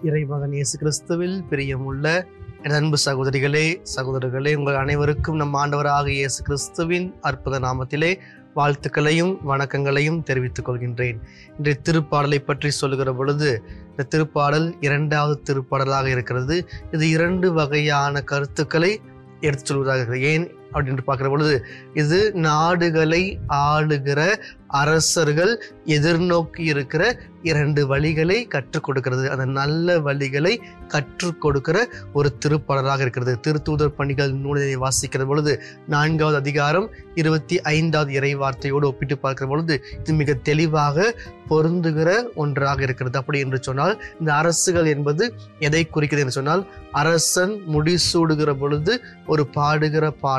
இறைமகன் இயேசு கிறிஸ்துவில் பிரியமுள்ள என் அன்பு சகோதரிகளே சகோதரர்களே உங்கள் அனைவருக்கும் நம் ஆண்டவராக இயேசு கிறிஸ்துவின் அற்புத நாமத்திலே வாழ்த்துக்களையும் வணக்கங்களையும் தெரிவித்துக் கொள்கின்றேன் இன்றைய திருப்பாடலை பற்றி சொல்லுகிற பொழுது இந்த திருப்பாடல் இரண்டாவது திருப்பாடலாக இருக்கிறது இது இரண்டு வகையான கருத்துக்களை எடுத்துச் சொல்வதாக இருக்கிறது ஏன் அப்படின்னு பார்க்கிற பொழுது இது நாடுகளை ஆளுகிற அரசர்கள் எதிர்நோக்கி இருக்கிற இரண்டு வழிகளை கற்றுக் கொடுக்கிறது அந்த நல்ல வழிகளை கற்றுக் கொடுக்கிற ஒரு திருப்பாடலாக இருக்கிறது திருத்தூதர் பணிகள் நூலினை வாசிக்கிற பொழுது நான்காவது அதிகாரம் இருபத்தி ஐந்தாவது இறை வார்த்தையோடு ஒப்பிட்டு பார்க்கிற பொழுது இது மிக தெளிவாக பொருந்துகிற ஒன்றாக இருக்கிறது அப்படி என்று சொன்னால் இந்த அரசுகள் என்பது எதை குறிக்கிறது என்று சொன்னால் அரசன் முடிசூடுகிற பொழுது ஒரு பாடுகிற பாடல்